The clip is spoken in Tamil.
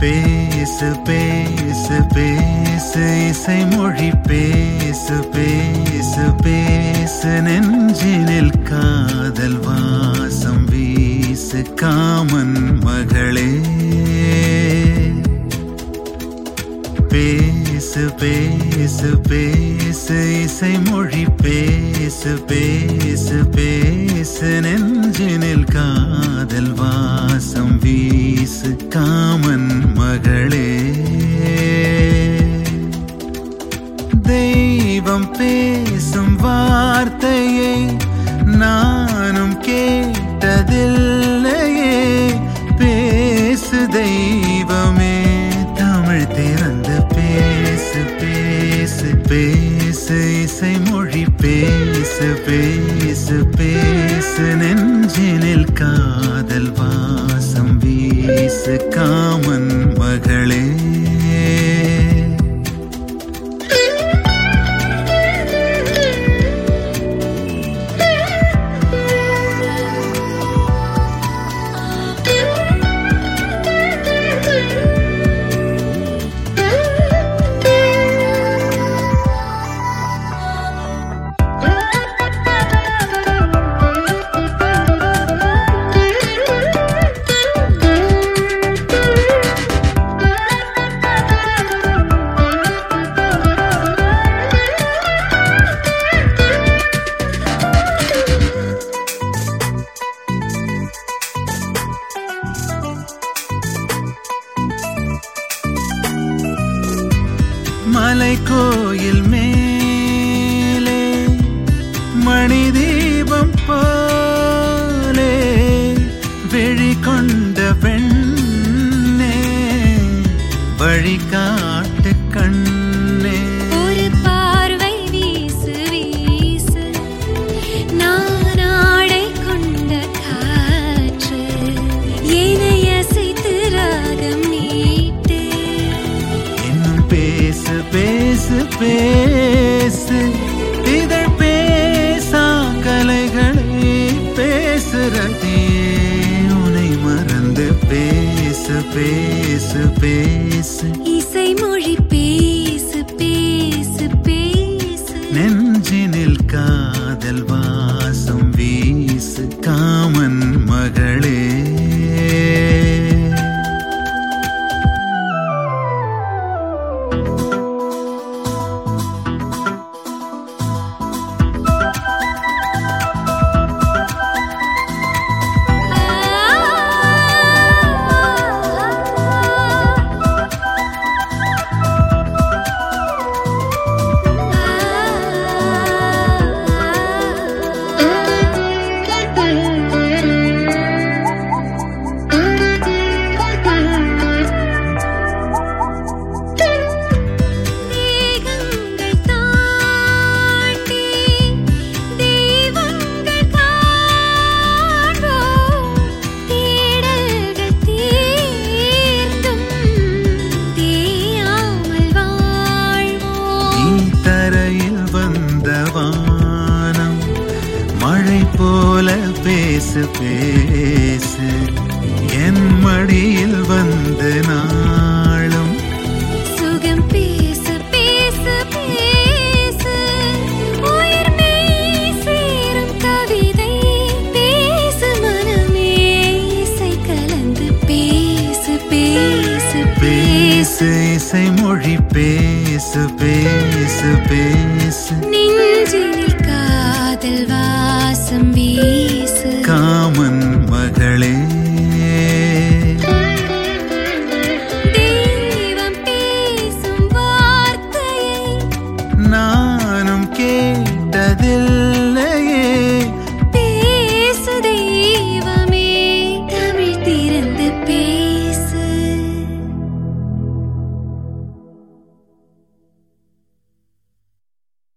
பேசு பேசு பேசு இசை மொழி பேசு பேசு பேசு நெஞ்சினில் காதல் வாசம் வீசு காமன் மகளே பேசு பேசு பேசு இசை மொழி பேசு பேசு பேசு நெஞ்சினில் காதல் வாசம் வீசு காமன் மகளே தெய்வம் பேசும் வார்த்தையை நானும் கேட்டதில்லையே பேசு தெய்வமே தமிழ் திறந்து பேசு பேசு பேசு இசை மொழி பேசு பேசு பேசு நெஞ்சினில் காதல் வாசம் வீசு காமன் மகளே மலை கோயில் மேலே மணி தீபம் போலே விழி கொண்ட பெண்ணே வழி காட்டு கண்ணே ஒரு பார்வை வீசு வீசு நான் ஆடை கொண்ட காற்று என்னை அசைத்து ராகம் நீட்டு இன்னும் பேசு பேசு பேசு இதழ் பேசா கலைகளே பேசுறதே உனை மறந்து பேசு பேசு பேசு இசை மொழி பேசு பேசு பேசு நெஞ்சினில் காதல் வாசம் வீசு காமன் மகளே தேகங்கள் தாண்டி தெய்வங்கள் காண்போம் தேடல்கள் தீர்ந்தும் தேயாமல் நீ வாழ்வோம் தரையில் வந்த வானம் மழை போல பேசு பேசு என் மடியில் வந்து நாளும் சுகம் பேசு பேசு பேசு உயிர் மெய் சேரும் கவிதை பேசு மனமே இசை கலந்து பேசு பேசு பேசு இசை மொழி பேசு பேசு பேசு